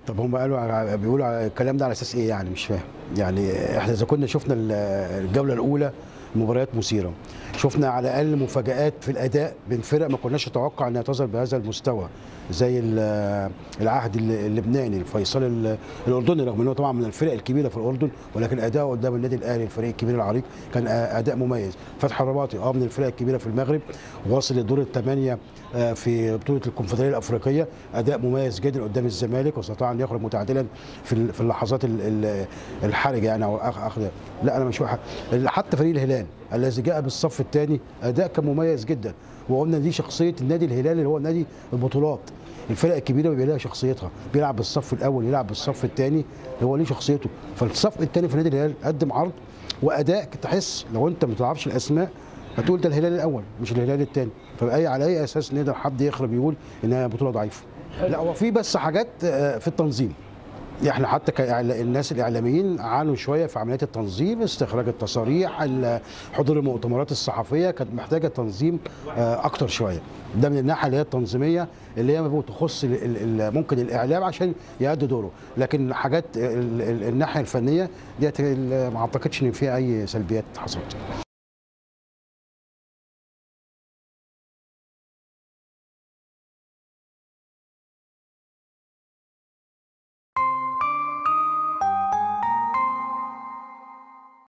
طب هم قالوا على- بيقولوا على الكلام ده على اساس ايه يعني مش فاهم يعني احنا اذا كنا شفنا ال- الجوله الاولى مباريات مثيره شفنا على الاقل مفاجات في الاداء بين فرق ما كناش نتوقع انها تظهر بهذا المستوى زي ال- العهد الل- اللبناني الفيصل ال- الاردني رغم انه طبعا من الفرق الكبيره في الاردن ولكن اداؤه قدام النادي الاهلي الفريق الكبير العريق كان آه، اداء مميز فتحي الرباطي اه من الفرق الكبيره في المغرب واصل لدور الثمانيه آه، في بطوله الكونفدراليه الافريقيه اداء مميز جدا قدام الزمالك واستطاع ان يخرج متعادلا في ال- في اللحظات ال- ال- الحرجه يعني او أخ اخذ لا انا مش واحد حتى فريق الهلال الذي جاء بالصف الثاني اداء كان مميز جدا وقلنا دي شخصيه النادي الهلال اللي هو نادي البطولات الفرق الكبيره بيبقى لها شخصيتها بيلعب بالصف الاول يلعب بالصف الثاني هو ليه شخصيته فالصف الثاني في النادي الهلال قدم عرض واداء تحس لو انت ما تعرفش الاسماء هتقول ده الهلال الاول مش الهلال الثاني فبأي على اي اساس نقدر حد يخرج يقول انها بطوله ضعيفه لا هو في بس حاجات آه، في التنظيم احنا حتى كالناس الاعلاميين عانوا شويه في عمليات التنظيم استخراج التصاريح ال- حضور المؤتمرات الصحفيه كانت محتاجه تنظيم آه، اكتر شويه ده من الناحيه اللي هي التنظيميه اللي هي بتخص ال- ال- ال- ممكن الاعلام عشان يأدي دوره لكن حاجات ال- ال- الناحيه الفنيه ديت ال- ما اعتقدش ان فيها اي سلبيات حصلت